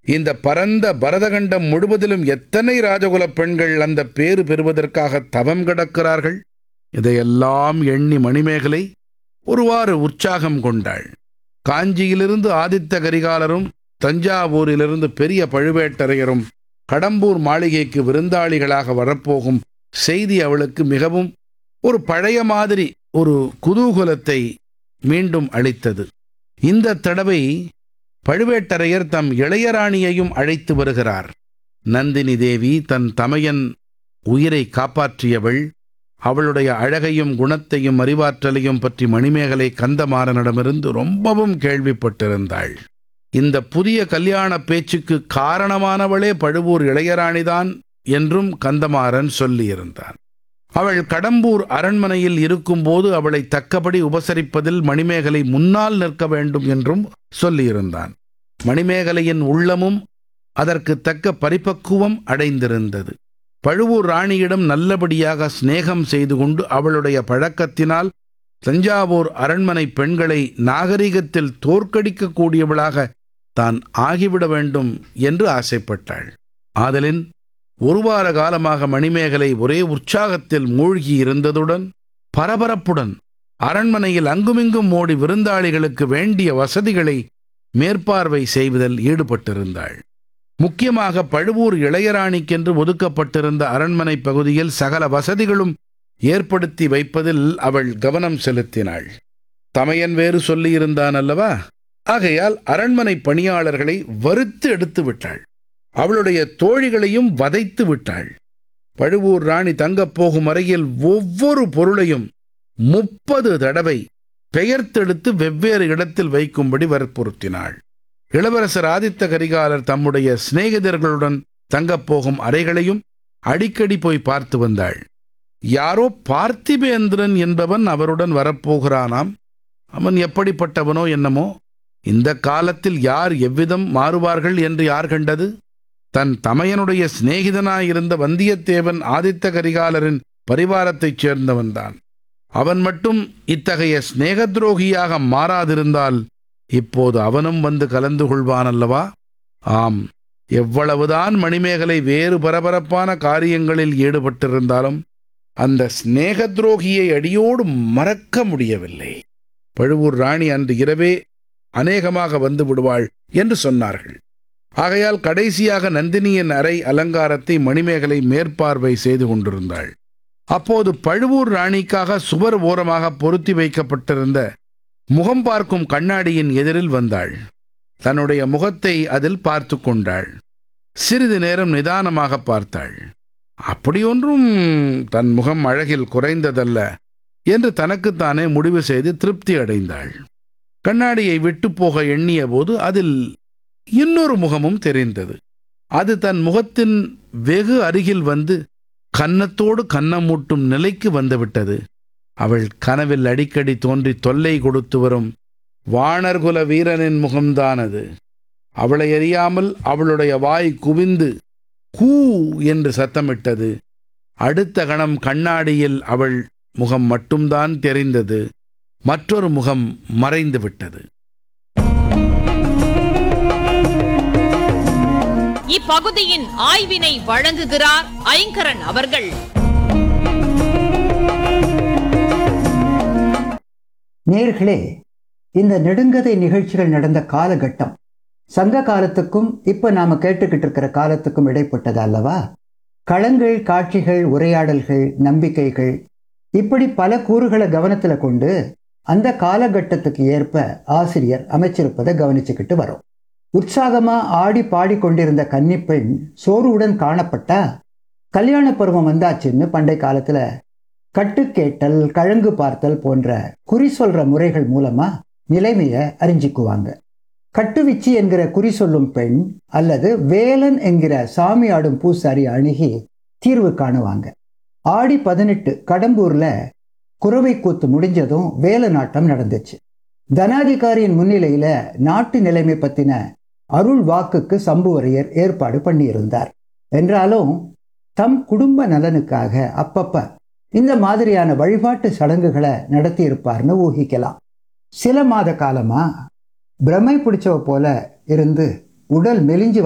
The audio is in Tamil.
இந்த பரந்த பரதகண்டம் முழுவதிலும் எத்தனை ராஜகுலப் பெண்கள் அந்த பேறு பெறுவதற்காக தவம் கிடக்கிறார்கள் இதையெல்லாம் எண்ணி மணிமேகலை ஒருவாறு உற்சாகம் கொண்டாள் காஞ்சியிலிருந்து ஆதித்த கரிகாலரும் தஞ்சாவூரிலிருந்து பெரிய பழுவேட்டரையரும் கடம்பூர் மாளிகைக்கு விருந்தாளிகளாக வரப்போகும் செய்தி அவளுக்கு மிகவும் ஒரு பழைய மாதிரி ஒரு குதூகலத்தை மீண்டும் அளித்தது இந்த தடவை பழுவேட்டரையர் தம் இளையராணியையும் அழைத்து வருகிறார் நந்தினி தேவி தன் தமையன் உயிரை காப்பாற்றியவள் அவளுடைய அழகையும் குணத்தையும் அறிவாற்றலையும் பற்றி மணிமேகலை கந்தமாறனிடமிருந்து ரொம்பவும் கேள்விப்பட்டிருந்தாள் இந்த புதிய கல்யாண பேச்சுக்கு காரணமானவளே பழுவூர் இளையராணிதான் என்றும் கந்தமாறன் சொல்லியிருந்தான் அவள் கடம்பூர் அரண்மனையில் இருக்கும்போது அவளை தக்கபடி உபசரிப்பதில் மணிமேகலை முன்னால் நிற்க வேண்டும் என்றும் சொல்லியிருந்தான் மணிமேகலையின் உள்ளமும் அதற்கு தக்க பரிபக்குவம் அடைந்திருந்தது பழுவூர் ராணியிடம் நல்லபடியாக சிநேகம் செய்து கொண்டு அவளுடைய பழக்கத்தினால் தஞ்சாவூர் அரண்மனை பெண்களை நாகரிகத்தில் தோற்கடிக்கக்கூடியவளாக தான் ஆகிவிட வேண்டும் என்று ஆசைப்பட்டாள் ஆதலின் ஒரு வார காலமாக மணிமேகலை ஒரே உற்சாகத்தில் மூழ்கி இருந்ததுடன் பரபரப்புடன் அரண்மனையில் அங்குமிங்கும் ஓடி விருந்தாளிகளுக்கு வேண்டிய வசதிகளை மேற்பார்வை செய்வதில் ஈடுபட்டிருந்தாள் முக்கியமாக பழுவூர் இளையராணிக்கென்று ஒதுக்கப்பட்டிருந்த அரண்மனை பகுதியில் சகல வசதிகளும் ஏற்படுத்தி வைப்பதில் அவள் கவனம் செலுத்தினாள் தமையன் வேறு சொல்லியிருந்தான் அல்லவா ஆகையால் அரண்மனை பணியாளர்களை வறுத்து எடுத்து விட்டாள் அவளுடைய தோழிகளையும் வதைத்து விட்டாள் பழுவூர் ராணி தங்கப் போகும் அறையில் ஒவ்வொரு பொருளையும் முப்பது தடவை பெயர்த்தெடுத்து வெவ்வேறு இடத்தில் வைக்கும்படி வற்புறுத்தினாள் இளவரசர் ஆதித்த கரிகாலர் தம்முடைய சிநேகிதர்களுடன் தங்கப் போகும் அறைகளையும் அடிக்கடி போய் பார்த்து வந்தாள் யாரோ பார்த்திபேந்திரன் என்பவன் அவருடன் வரப்போகிறானாம் அவன் எப்படிப்பட்டவனோ என்னமோ இந்த காலத்தில் யார் எவ்விதம் மாறுவார்கள் என்று யார் கண்டது தன் தமையனுடைய சிநேகிதனாயிருந்த வந்தியத்தேவன் ஆதித்த கரிகாலரின் பரிவாரத்தைச் சேர்ந்தவன்தான் அவன் மட்டும் இத்தகைய சிநேக துரோகியாக மாறாதிருந்தால் இப்போது அவனும் வந்து கலந்து கொள்வான் அல்லவா ஆம் எவ்வளவுதான் மணிமேகலை வேறு பரபரப்பான காரியங்களில் ஈடுபட்டிருந்தாலும் அந்த சிநேக துரோகியை அடியோடு மறக்க முடியவில்லை பழுவூர் ராணி அன்று இரவே அநேகமாக வந்து விடுவாள் என்று சொன்னார்கள் ஆகையால் கடைசியாக நந்தினியின் அறை அலங்காரத்தை மணிமேகலை மேற்பார்வை செய்து கொண்டிருந்தாள் அப்போது பழுவூர் ராணிக்காக சுவர் ஓரமாக பொருத்தி வைக்கப்பட்டிருந்த முகம் பார்க்கும் கண்ணாடியின் எதிரில் வந்தாள் தன்னுடைய முகத்தை அதில் பார்த்து கொண்டாள் சிறிது நேரம் நிதானமாக பார்த்தாள் அப்படியொன்றும் தன் முகம் அழகில் குறைந்ததல்ல என்று தனக்குத்தானே முடிவு செய்து திருப்தி அடைந்தாள் கண்ணாடியை விட்டு போக எண்ணிய போது அதில் இன்னொரு முகமும் தெரிந்தது அது தன் முகத்தின் வெகு அருகில் வந்து கன்னத்தோடு கன்னமூட்டும் நிலைக்கு வந்துவிட்டது அவள் கனவில் அடிக்கடி தோன்றி தொல்லை கொடுத்து வரும் வாணர்குல வீரனின் முகம்தான் அது அவளை அறியாமல் அவளுடைய வாய் குவிந்து கூ என்று சத்தமிட்டது அடுத்த கணம் கண்ணாடியில் அவள் முகம் மட்டும்தான் தெரிந்தது மற்றொரு முகம் மறைந்து விட்டது இப்பகுதியின் ஆய்வினை வழங்குகிறார் ஐங்கரன் அவர்கள் நேர்களே இந்த நெடுங்கதை நிகழ்ச்சிகள் நடந்த காலகட்டம் சங்க காலத்துக்கும் இப்ப நாம கேட்டுக்கிட்டு இருக்கிற காலத்துக்கும் இடைப்பட்டது அல்லவா களங்கள் காட்சிகள் உரையாடல்கள் நம்பிக்கைகள் இப்படி பல கூறுகளை கவனத்துல கொண்டு அந்த காலகட்டத்துக்கு ஏற்ப ஆசிரியர் அமைச்சிருப்பதை கவனிச்சுக்கிட்டு வரோம் உற்சாகமா ஆடி பாடி கொண்டிருந்த கன்னிப்பெண் சோர்வுடன் காணப்பட்டா கல்யாண பருவம் வந்தாச்சுன்னு பண்டை காலத்துல கட்டு கேட்டல் கழங்கு பார்த்தல் போன்ற குறி சொல்ற முறைகள் மூலமா நிலைமைய அறிஞ்சிக்குவாங்க கட்டுவிச்சி என்கிற குறி சொல்லும் பெண் அல்லது வேலன் என்கிற சாமி ஆடும் பூசாரி அணுகி தீர்வு காணுவாங்க ஆடி பதினெட்டு கடம்பூர்ல குறவை கூத்து முடிஞ்சதும் வேல நாட்டம் நடந்துச்சு தனாதிகாரியின் முன்னிலையில நாட்டு நிலைமை பத்தின அருள் வாக்குக்கு சம்புவரையர் ஏற்பாடு பண்ணியிருந்தார் என்றாலும் தம் குடும்ப நலனுக்காக அப்பப்ப இந்த மாதிரியான வழிபாட்டு சடங்குகளை நடத்தி இருப்பார்னு ஊகிக்கலாம் சில மாத காலமா பிரமை பிடிச்சவ போல இருந்து உடல் மெலிஞ்சு